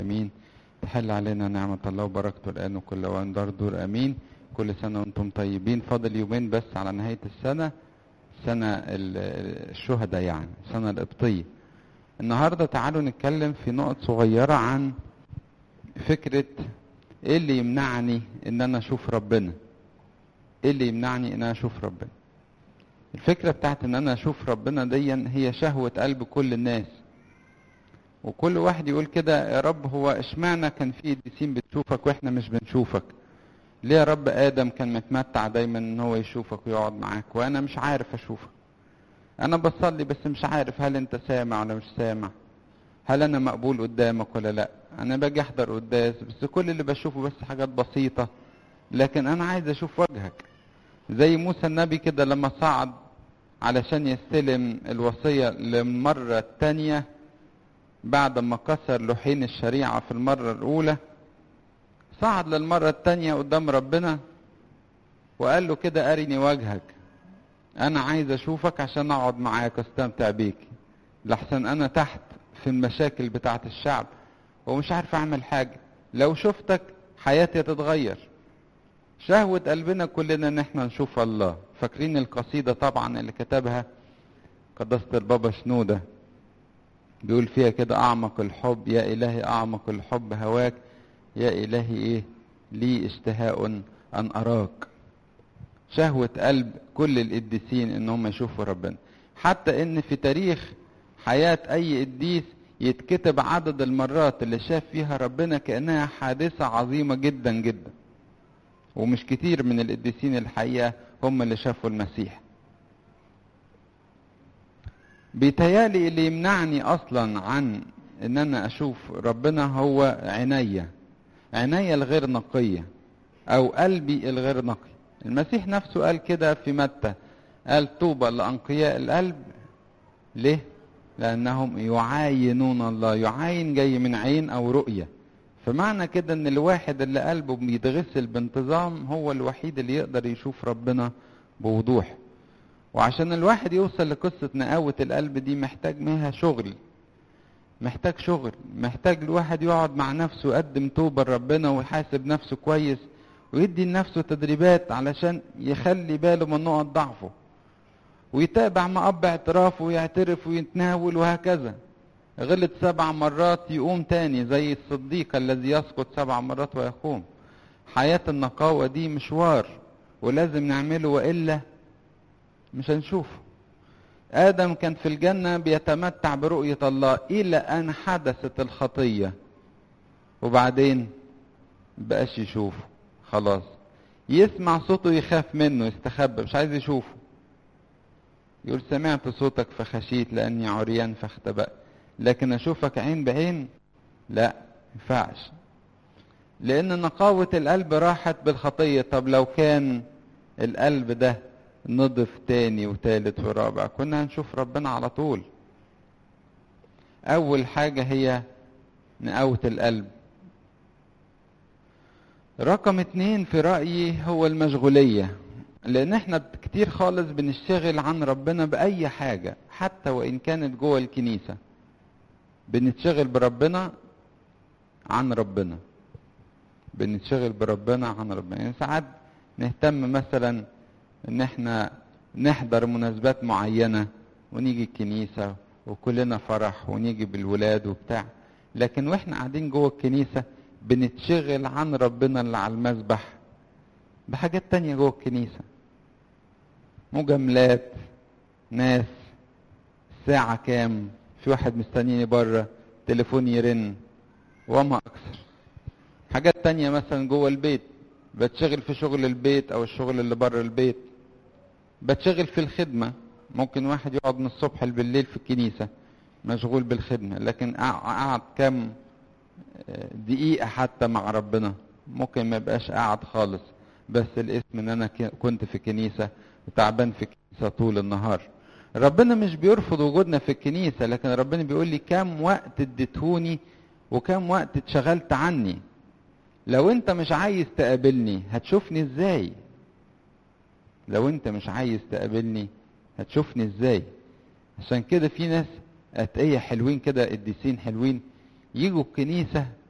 امين تحل علينا نعمة الله وبركته الآن وكل وان دار دور امين كل سنة وانتم طيبين فاضل يومين بس على نهاية السنة سنة الشهداء يعني السنة القبطية النهاردة تعالوا نتكلم في نقط صغيرة عن فكرة ايه اللي يمنعني ان انا اشوف ربنا ايه اللي يمنعني ان انا اشوف ربنا الفكرة بتاعت ان انا اشوف ربنا دي هي شهوة قلب كل الناس وكل واحد يقول كده يا رب هو اشمعنى كان في قديسين بتشوفك واحنا مش بنشوفك ليه يا رب ادم كان متمتع دايما ان هو يشوفك ويقعد معاك وانا مش عارف اشوفك انا بصلي بس مش عارف هل انت سامع ولا مش سامع هل انا مقبول قدامك ولا لا انا باجي احضر قداس بس كل اللي بشوفه بس حاجات بسيطة لكن انا عايز اشوف وجهك زي موسى النبي كده لما صعد علشان يستلم الوصية للمرة التانية بعد ما كسر لوحين الشريعة في المرة الأولى صعد للمرة التانية قدام ربنا وقال له كده أرني وجهك أنا عايز أشوفك عشان أقعد معاك واستمتع بيك لحسن أنا تحت في المشاكل بتاعة الشعب ومش عارف أعمل حاجة لو شفتك حياتي تتغير شهوة قلبنا كلنا ان احنا نشوف الله فاكرين القصيدة طبعا اللي كتبها قداسة البابا شنودة بيقول فيها كده اعمق الحب يا الهي اعمق الحب هواك يا الهي ايه لي اشتهاء ان اراك شهوة قلب كل القديسين ان هم يشوفوا ربنا حتى ان في تاريخ حياة اي قديس يتكتب عدد المرات اللي شاف فيها ربنا كأنها حادثة عظيمة جدا جدا ومش كتير من القديسين الحقيقة هم اللي شافوا المسيح بيتهيالي اللي يمنعني اصلا عن ان انا اشوف ربنا هو عينيا عينيا الغير نقية او قلبي الغير نقي المسيح نفسه قال كده في متى قال طوبى لانقياء القلب ليه لانهم يعاينون الله يعاين جاي من عين او رؤيه فمعنى كده ان الواحد اللي قلبه بيتغسل بانتظام هو الوحيد اللي يقدر يشوف ربنا بوضوح وعشان الواحد يوصل لقصة نقاوة القلب دي محتاج منها شغل محتاج شغل محتاج الواحد يقعد مع نفسه يقدم توبة لربنا ويحاسب نفسه كويس ويدي لنفسه تدريبات علشان يخلي باله من نقط ضعفه ويتابع مع أب اعترافه ويعترف ويتناول وهكذا غلط سبع مرات يقوم تاني زي الصديق الذي يسقط سبع مرات ويقوم حياة النقاوة دي مشوار ولازم نعمله وإلا مش هنشوفه آدم كان في الجنة بيتمتع برؤية الله إلى أن حدثت الخطية وبعدين بقاش يشوفه خلاص يسمع صوته يخاف منه يستخبى مش عايز يشوفه يقول سمعت صوتك فخشيت لأني عريان فاختبأت لكن اشوفك عين بعين لا ينفعش لان نقاوة القلب راحت بالخطية طب لو كان القلب ده نضف تاني وتالت ورابع كنا هنشوف ربنا على طول اول حاجة هي نقاوة القلب رقم اتنين في رأيي هو المشغولية لان احنا كتير خالص بنشتغل عن ربنا بأي حاجة حتى وان كانت جوه الكنيسة بنتشغل بربنا عن ربنا بنتشغل بربنا عن ربنا يعني ساعات نهتم مثلا ان احنا نحضر مناسبات معينة ونيجي الكنيسة وكلنا فرح ونيجي بالولاد وبتاع لكن واحنا قاعدين جوه الكنيسة بنتشغل عن ربنا اللي على المسبح بحاجات تانية جوه الكنيسة مجاملات ناس الساعة كام في واحد مستنيني بره تليفون يرن وما اكثر حاجات تانية مثلا جوه البيت بتشغل في شغل البيت او الشغل اللي بره البيت بتشغل في الخدمة ممكن واحد يقعد من الصبح بالليل في الكنيسة مشغول بالخدمة لكن قعد كام دقيقة حتى مع ربنا ممكن ما يبقاش قاعد خالص بس الاسم ان انا كنت في كنيسة وتعبان في كنيسة طول النهار ربنا مش بيرفض وجودنا في الكنيسة لكن ربنا بيقول لي كم وقت اديتهوني وكم وقت اتشغلت عني لو انت مش عايز تقابلني هتشوفني ازاي لو انت مش عايز تقابلني هتشوفني ازاي عشان كده في ناس اتقية حلوين كده قديسين حلوين يجوا الكنيسة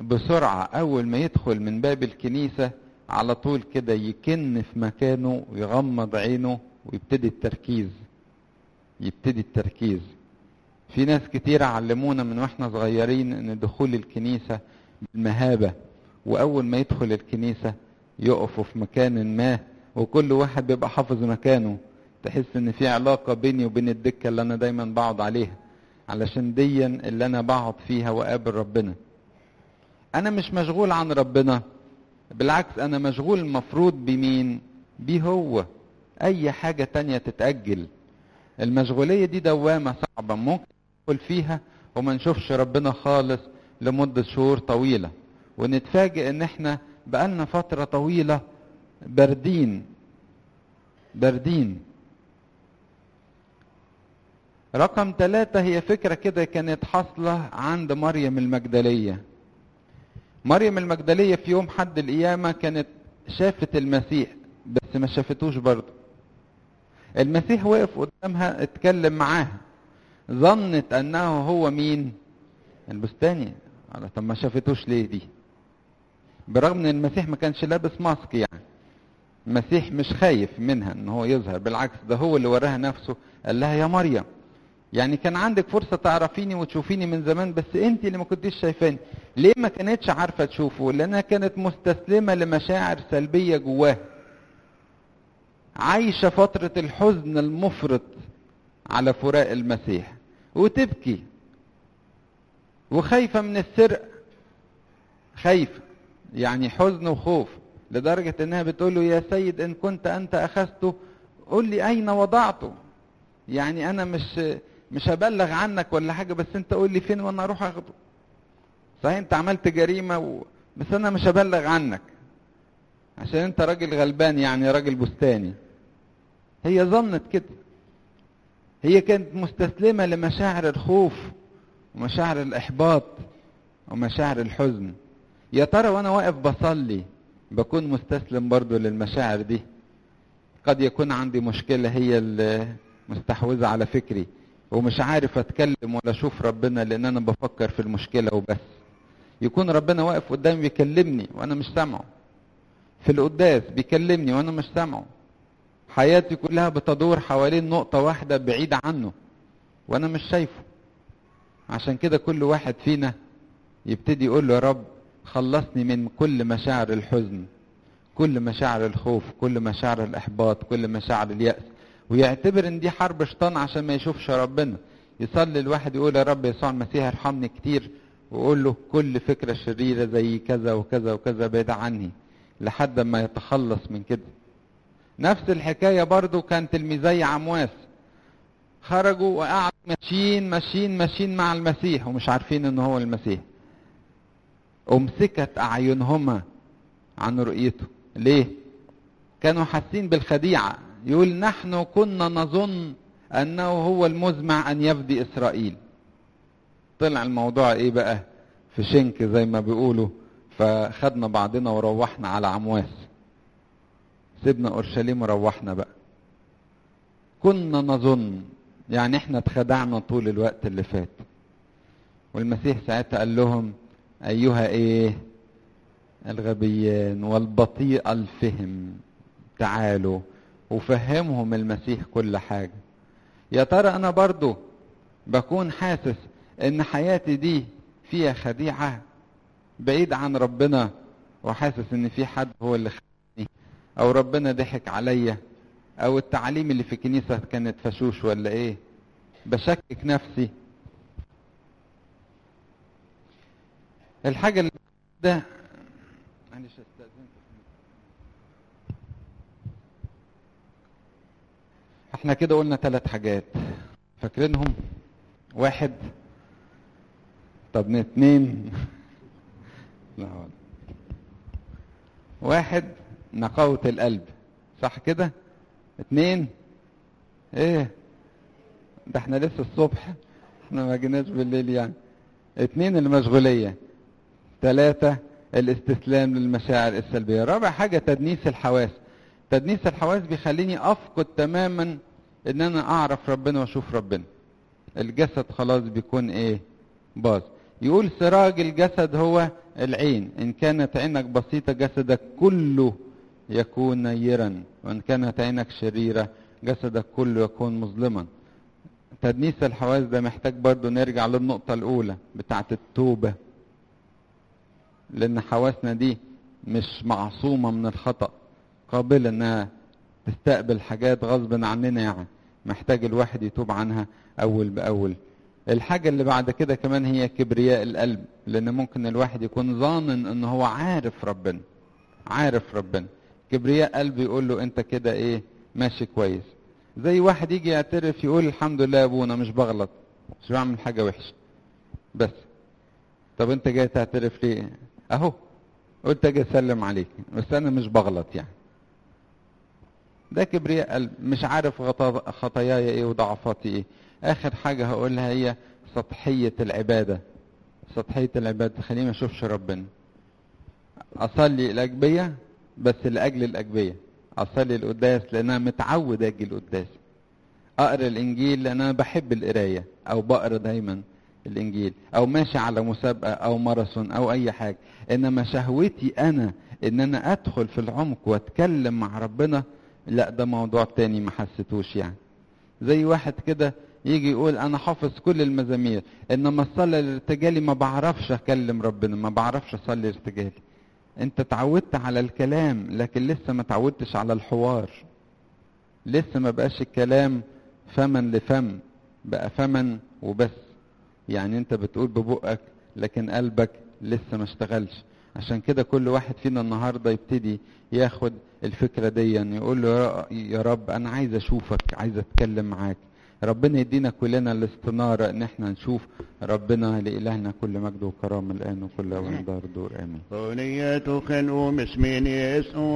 بسرعة أول ما يدخل من باب الكنيسة على طول كده يكن في مكانه ويغمض عينه ويبتدي التركيز يبتدي التركيز في ناس كتير علمونا من واحنا صغيرين ان دخول الكنيسة بالمهابة واول ما يدخل الكنيسة يقفوا في مكان ما وكل واحد بيبقى حافظ مكانه تحس ان في علاقة بيني وبين الدكة اللي انا دايما بقعد عليها علشان ديا اللي انا بقعد فيها واقابل ربنا انا مش مشغول عن ربنا بالعكس انا مشغول المفروض بمين بيه هو اي حاجة تانية تتأجل المشغولية دي دوامة صعبة ممكن ندخل فيها وما نشوفش ربنا خالص لمدة شهور طويلة ونتفاجئ ان احنا بقالنا فترة طويلة باردين باردين رقم ثلاثة هي فكرة كده كانت حاصلة عند مريم المجدلية مريم المجدلية في يوم حد القيامة كانت شافت المسيح بس ما شافتوش برضه المسيح وقف قدامها اتكلم معاها ظنت انه هو مين البستاني على طب ما شافتوش ليه دي برغم ان المسيح ما كانش لابس ماسك يعني المسيح مش خايف منها ان هو يظهر بالعكس ده هو اللي وراها نفسه قال لها يا مريم يعني كان عندك فرصة تعرفيني وتشوفيني من زمان بس انت اللي ما كنتيش شايفاني ليه ما كانتش عارفة تشوفه لانها كانت مستسلمة لمشاعر سلبية جواها عايشة فترة الحزن المفرط على فراق المسيح وتبكي وخايفة من السرقة خايفة يعني حزن وخوف لدرجة انها بتقول له يا سيد ان كنت انت اخذته قل لي اين وضعته يعني انا مش مش هبلغ عنك ولا حاجة بس انت قول لي فين وانا اروح اخده صحيح انت عملت جريمة و... بس انا مش هبلغ عنك عشان انت راجل غلبان يعني راجل بستاني هي ظنت كده هي كانت مستسلمة لمشاعر الخوف ومشاعر الإحباط ومشاعر الحزن يا ترى وأنا واقف بصلي بكون مستسلم برضو للمشاعر دي قد يكون عندي مشكلة هي المستحوذة على فكري ومش عارف أتكلم ولا أشوف ربنا لأن أنا بفكر في المشكلة وبس يكون ربنا واقف قدامي بيكلمني وأنا مش سامعه في القداس بيكلمني وأنا مش سامعه حياتي كلها بتدور حوالين نقطة واحدة بعيدة عنه وأنا مش شايفه عشان كده كل واحد فينا يبتدي يقول له يا رب خلصني من كل مشاعر الحزن كل مشاعر الخوف كل مشاعر الإحباط كل مشاعر اليأس ويعتبر ان دي حرب شيطان عشان ما يشوفش ربنا يصلي الواحد يقول يا رب يسوع المسيح ارحمني كتير ويقول له كل فكرة شريرة زي كذا وكذا وكذا بعيد عني لحد ما يتخلص من كده نفس الحكاية برضو كان تلميذي عمواس خرجوا وقعدوا ماشيين ماشيين ماشيين مع المسيح ومش عارفين ان هو المسيح امسكت اعينهما عن رؤيته ليه كانوا حاسين بالخديعة يقول نحن كنا نظن انه هو المزمع ان يفدي اسرائيل طلع الموضوع ايه بقى في شنك زي ما بيقولوا فخدنا بعضنا وروحنا على عمواس سيبنا اورشليم وروحنا بقى كنا نظن يعني احنا اتخدعنا طول الوقت اللي فات والمسيح ساعتها قال لهم ايها ايه الغبيان والبطيء الفهم تعالوا وفهمهم المسيح كل حاجة يا ترى انا برضو بكون حاسس ان حياتي دي فيها خديعة بعيد عن ربنا وحاسس ان في حد هو اللي خدني او ربنا ضحك عليا او التعاليم اللي في الكنيسة كانت فشوش ولا ايه بشكك نفسي الحاجة اللي ده معلش استاذنكم احنا كده قلنا ثلاث حاجات فاكرينهم واحد طب اتنين لا ولا. واحد نقاوة القلب صح كده اتنين ايه ده احنا لسه الصبح احنا ما جيناش بالليل يعني اتنين المشغولية تلاتة الاستسلام للمشاعر السلبية رابع حاجة تدنيس الحواس تدنيس الحواس بيخليني افقد تماما ان انا اعرف ربنا واشوف ربنا الجسد خلاص بيكون ايه باظ يقول سراج الجسد هو العين إن كانت عينك بسيطة جسدك كله يكون نيرا وإن كانت عينك شريرة جسدك كله يكون مظلما تدنيس الحواس ده محتاج برضو نرجع للنقطة الأولى بتاعة التوبة لأن حواسنا دي مش معصومة من الخطأ قابلة إنها تستقبل حاجات غصب عننا يعني محتاج الواحد يتوب عنها أول بأول الحاجة اللي بعد كده كمان هي كبرياء القلب لأن ممكن الواحد يكون ظانن إن هو عارف ربنا عارف ربنا كبرياء قلب يقول له أنت كده إيه ماشي كويس زي واحد يجي يعترف يقول الحمد لله يا ابونا مش بغلط مش بعمل حاجة وحشة بس طب انت جاي تعترف ليه اهو قلت اجي اسلم عليك بس انا مش بغلط يعني ده كبرياء قلب مش عارف خطاياي ايه وضعفاتي ايه اخر حاجة هقولها هي سطحية العبادة سطحية العبادة تخليني ما اشوفش ربنا اصلي الاجبية بس لاجل الاجبية اصلي القداس لان انا متعود اجي القداس اقرا الانجيل لان انا بحب القرايه او بقرا دايما الانجيل او ماشي على مسابقه او ماراثون او اي حاجه انما شهوتي انا ان انا ادخل في العمق واتكلم مع ربنا لا ده موضوع تاني ما حسيتوش يعني زي واحد كده يجي يقول انا حافظ كل المزامير انما الصلاه الارتجالي ما بعرفش اكلم ربنا ما بعرفش اصلي ارتجالي انت اتعودت على الكلام لكن لسه ما اتعودتش على الحوار لسه ما بقاش الكلام فمن لفم بقى فمن وبس يعني انت بتقول ببقك لكن قلبك لسه ما اشتغلش عشان كده كل واحد فينا النهارده يبتدي ياخد الفكره دي يعني يقول له يا رب انا عايز اشوفك عايز اتكلم معاك ربنا يدينا كلنا الاستنارة ان احنا نشوف ربنا لإلهنا كل مجد وكرامة الآن وكل وان دار دور آمين بنية خلو مسمين يسوع